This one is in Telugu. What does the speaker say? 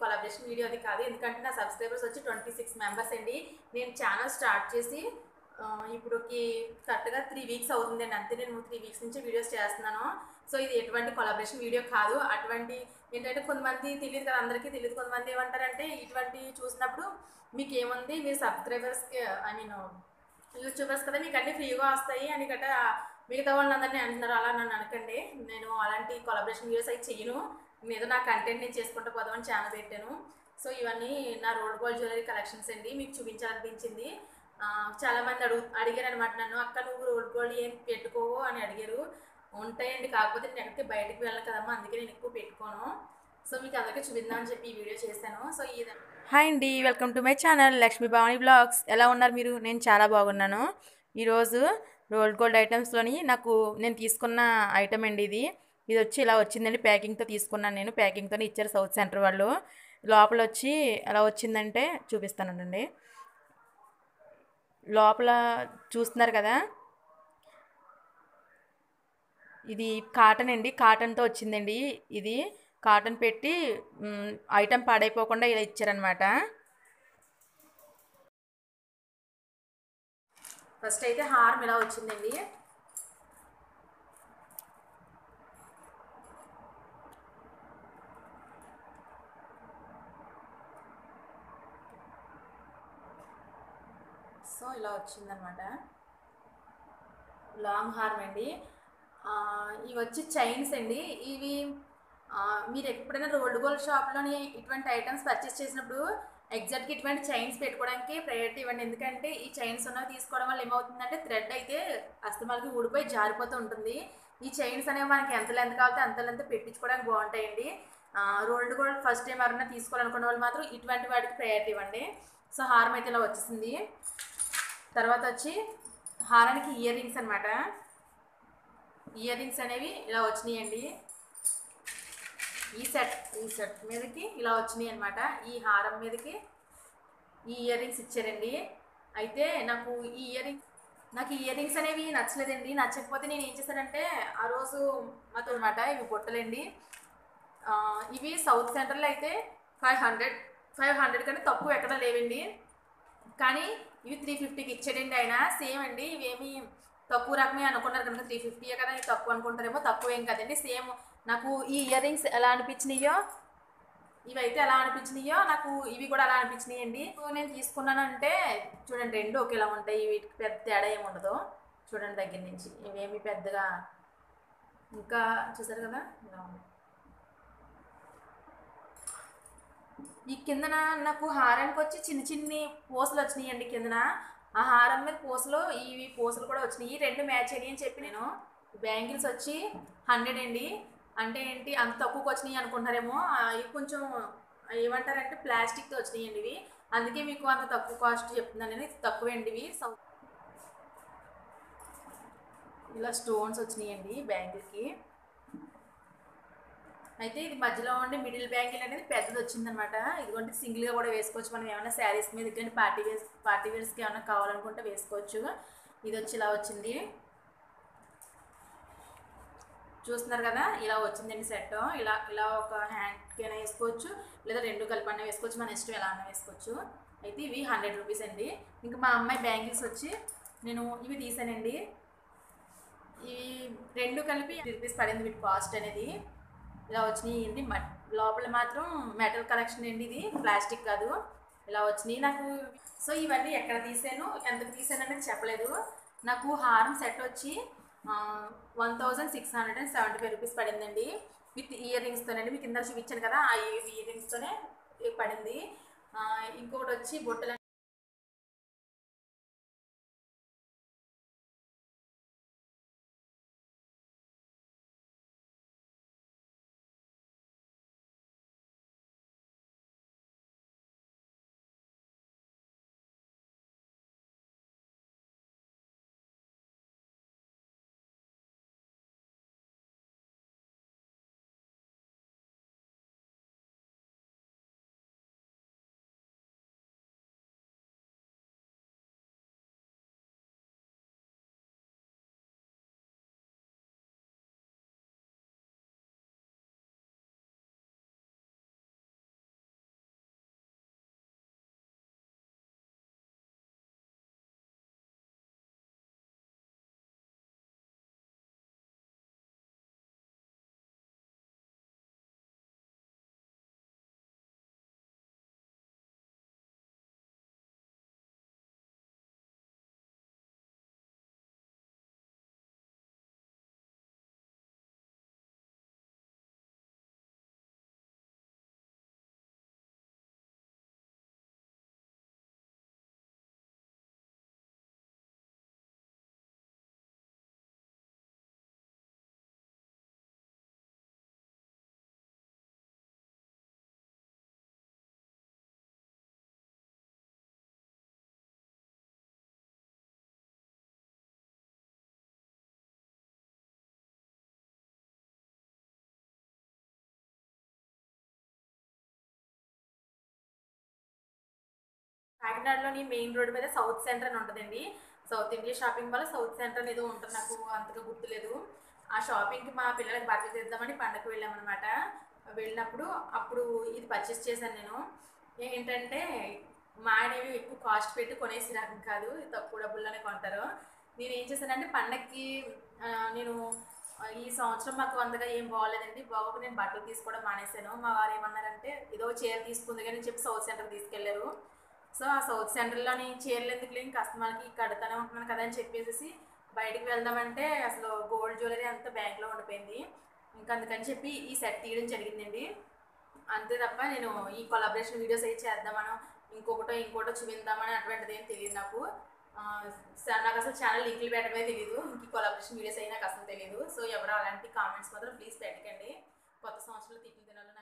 కొలాబరేషన్ వీడియో అది కాదు ఎందుకంటే నా సబ్స్క్రైబర్స్ వచ్చి ట్వంటీ సిక్స్ మెంబర్స్ అండి నేను ఛానల్ స్టార్ట్ చేసి ఆ, ఇప్పుడుకి కరెక్ట్గా త్రీ వీక్స్ అవుతుందండి అంతే నేను త్రీ వీక్స్ నుంచి వీడియోస్ చేస్తున్నాను సో ఇది ఎటువంటి కొలాబరేషన్ వీడియో కాదు అటువంటి ఏంటంటే కొంతమంది తెలియదు కదా అందరికీ తెలియదు కొంతమంది ఏమంటారంటే ఇటువంటి చూసినప్పుడు మీకు ఏముంది మీరు సబ్స్క్రైబర్స్కి ఐ మీన్ యూట్యూబర్స్ కదా మీకు అన్ని ఫ్రీగా వస్తాయి అని గట్రా మిగతా వాళ్ళందరినీ అంటున్నారు అలా నన్ను అనకండి నేను అలాంటి కొలాబరేషన్ వీడియోస్ అయితే చెయ్యను నేను నా కంటెంట్ నేను చేసుకుంటూ పోదామని ఛానల్ పెట్టాను సో ఇవన్నీ నా రోడ్ గోల్డ్ జ్యువెలరీ కలెక్షన్స్ అండి మీకు చూపించాలనిపించింది ఆ, చాలా మంది అడుగు అడిగారు అనమాట నన్ను అక్క నువ్వు రోడ్ గోల్డ్ ఏం పెట్టుకోవు అని అడిగారు ఉంటాయండి కాకపోతే నేను ఎక్కడికి బయటకు వెళ్ళను కదమ్మా అందుకే నేను ఎక్కువ పెట్టుకోను సో మీకు అందరికీ చూపిద్దామని చెప్పి ఈ వీడియో చేశాను సో ఇది హాయ్ అండి welcome to my channel Lakshmi Bhavani vlogs ఎలా ఉన్నారు మీరు నేను చాలా బాగున్నాను ఈరోజు రోల్డ్ గోల్డ్ ఐటమ్స్లోని నాకు నేను తీసుకున్న ఐటమ్ అండి ఇది ఇది వచ్చి ఇలా వచ్చిందండి ప్యాకింగ్తో తీసుకున్నాను నేను ప్యాకింగ్తోనే ఇచ్చారు సౌత్ సెంటర్ వాళ్ళు లోపల వచ్చి ఎలా వచ్చిందంటే చూపిస్తానండి లోపల చూస్తున్నారు కదా ఇది కాటన్ అండి కాటన్తో వచ్చిందండి ఇది కాటన్ పెట్టి ఐటమ్ పాడైపోకుండా ఇలా ఇచ్చారనమాట ఫస్ట్ అయితే హారం ఇలా వచ్చిందండి సో ఇలా వచ్చిందనమాట లాంగ్ హార్మ్ అండి ఆ, ఇవి వచ్చి చైన్స్ అండి ఇవి ఆ, మీరు ఎప్పుడైనా రోల్డ్ గోల్డ్ షాప్లోని ఇటువంటి ఐటమ్స్ పర్చేస్ చేసినప్పుడు ఎగ్జాక్ట్గా ఇటువంటి చైన్స్ పెట్టుకోవడానికి ప్రయారిటీ ఇవ్వండి ఎందుకంటే ఈ చైన్స్ ఉన్నవి తీసుకోవడం వల్ల ఏమవుతుందంటే థ్రెడ్ అయితే అస్తమాలకి ఊడిపోయి జారిపోతూ ఉంటుంది ఈ చైన్స్ అనేవి మనకి ఎంత లెంత్ కావాలంటే అంత లెంత్ పెట్టించుకోవడానికి బాగుంటాయండి రోల్డ్ గోల్డ్ ఫస్ట్ టైం ఎవరైనా తీసుకోవాలనుకున్న వాళ్ళు మాత్రం ఇటువంటి వాటికి ప్రయారిటీ ఇవ్వండి సో హారం అయితే ఇలా వచ్చేసింది తర్వాత వచ్చి హారానికి ఇయర్ రింగ్స్ అనమాట ఇయర్ రింగ్స్ అనేవి ఇలా వచ్చినాయండి ఈ సెట్ ఈ సెట్ మీదకి ఇలా వచ్చినాయి అనమాట ఈ హారం మీదకి ఈ ఇయర్ రింగ్స్ ఇచ్చారండి అయితే నాకు ఈ ఇయర్ రింగ్స్ నాకు ఇయర్ రింగ్స్ అనేవి నచ్చలేదండి నచ్చకపోతే నేను ఏం చేశానంటే ఆ రోజు మాతో అనమాట ఇవి బుట్టలండి ఆ, ఇవి సౌత్ సెంటర్లో అయితే ఫైవ్ హండ్రెడ్ ఫైవ్ హండ్రెడ్ కంటే తక్కువ ఎక్కడ లేవండి కానీ ఇవి త్రీ ఫిఫ్టీకి ఇచ్చాడండి ఆయన సేమ్ అండి ఇవేమి తక్కువ రకమే అనుకున్నారు కనుక త్రీ ఫిఫ్టీయే కదా ఇది తక్కువ అనుకుంటారేమో తక్కువ ఏం కదండి సేమ్ నాకు ఈ ఇయర్ రింగ్స్ ఎలా అనిపించినాయో ఇవైతే ఎలా అనిపించినాయో నాకు ఇవి కూడా అలా అనిపించినాయి అండి సో నేను తీసుకున్నానంటే చూడండి రెండు ఒకేలా ఉంటాయి వీటికి పెద్ద తేడా ఏమి ఉండదు చూడండి దగ్గర నుంచి ఇవేమి పెద్దగా ఇంకా చూసారు కదా ఇలా ఉంది ఈ కిందన నాకు హారానికి వచ్చి చిన్న చిన్ని పూసలు వచ్చినాయండి కిందన ఆ హారం మీద పూసలు ఇవి పూసలు కూడా వచ్చినాయి రెండు మ్యాచ్ అయ్యి అని చెప్పి నేను బ్యాంగిల్స్ వచ్చి హండ్రెడ్ అండి అంటే ఏంటి అంత తక్కువకి వచ్చినాయి అనుకుంటారేమో ఆ, ఇవి కొంచెం ఏమంటారంటే ప్లాస్టిక్తో వచ్చినాయండి ఇవి అందుకే మీకు అంత తక్కువ కాస్ట్ చెప్తున్నాను నేను ఇది తక్కువే అండి ఇవి సౌ- ఇలా స్టోన్స్ వచ్చినాయండి బ్యాంగిల్కి అయితే ఇది మధ్యలో ఉండి మిడిల్ బ్యాంగిల్ అనేది పెద్దది వచ్చిందనమాట ఇదిగోండి సింగిల్గా కూడా వేసుకోవచ్చు మనం ఏమైనా శారీస్ మీద కానీ పార్టీ వేర్స్ పార్టీ వేర్స్కి ఏమైనా కావాలనుకుంటే వేసుకోవచ్చు ఇది వచ్చి ఇలా వచ్చింది చూస్తున్నారు కదా ఇలా వచ్చిందండి సెట్ ఇలా ఇలా ఒక హ్యాండ్కైనా వేసుకోవచ్చు లేదా రెండు కలిపి అన్న వేసుకోవచ్చు మన ఇష్టం ఎలా అన్న వేసుకోవచ్చు అయితే ఇవి హండ్రెడ్ రూపీస్ అండి ఇంకా మా అమ్మాయి బ్యాంగిల్స్ వచ్చి నేను ఇవి తీసానండి ఇవి రెండు కలిపి రూపీస్ పడింది వీటి కాస్ట్ అనేది ఇలా వచ్చినాయి ఇది మట్ లోపల మాత్రం మెటల్ కలెక్షన్ అండి ఇది ప్లాస్టిక్ కాదు ఇలా వచ్చినాయి నాకు సో ఇవన్నీ ఎక్కడ తీసాను ఎంతకు తీసాను అనేది చెప్పలేదు నాకు హారం సెట్ వచ్చి one thousand six hundred and seventy five rupees పడిందండి విత్ ఇయర్ రింగ్స్తోనండి మీకు ఇందాక చూపించాను కదా ఆ ఇయర్ రింగ్స్తోనే పడింది ఆ, ఇంకొకటి వచ్చి బొట్టలు కాకినాడలోని మెయిన్ రోడ్ మీద సౌత్ సెంటర్ అని ఉంటుందండి సౌత్ ఇండియా షాపింగ్ వల్ల సౌత్ సెంటర్ అని ఏదో ఉంటుంది నాకు అంతగా గుర్తులేదు ఆ షాపింగ్కి మా పిల్లలకి బట్టలు తెద్దామని పండగకి వెళ్ళామన్నమాట వెళ్ళినప్పుడు అప్పుడు ఇది పర్చేస్ చేశాను నేను ఏంటంటే మా ఆయన ఏమి ఎక్కువ కాస్ట్ పెట్టి కొనేసి రకం కాదు తక్కువ డబ్బుల్లోనే కొంటారు నేను ఏం చేశానంటే పండగకి ఆ, నేను ఆ, ఈ సంవత్సరం మాకు అంతగా ఏం బాగోలేదండి బాగోక నేను బట్టలు తీసుకోవడం మానేశాను మా వారు ఏమన్నారంటే ఏదో చీర తీసుకుంది కానీ చెప్పి సౌత్ సెంటర్ తీసుకెళ్లారు సో ఆ సౌత్ సెంటర్లోని చీరలు ఎందుకు లేని కస్టమర్కి కడతానే ఉంటున్నాను కదా అని చెప్పేసి బయటికి వెళ్దామంటే అసలు గోల్డ్ జ్యువెలరీ అంతా బ్యాంక్లో ఉండిపోయింది ఇంకా అందుకని చెప్పి ఈ సెట్ తీయడం జరిగిందండి అంతే తప్ప నేను ఈ కొలాబరేషన్ వీడియోస్ అయితే చేద్దామనో ఇంకొకటో ఇంకోటో చూపిందామని అటువంటిది ఏం తెలియదు నాకు ఆ, స- నాకు అసలు ఛానల్ లింకులు పెట్టడమే తెలియదు ఇంక కొలాబరేషన్ వీడియోస్ అయితే నాకు అసలు తెలియదు సో ఎవరో అలాంటి కామెంట్స్ మాత్రం ప్లీజ్ పెట్టకండి కొత్త సంవత్సరంలో తిట్లు తినాలని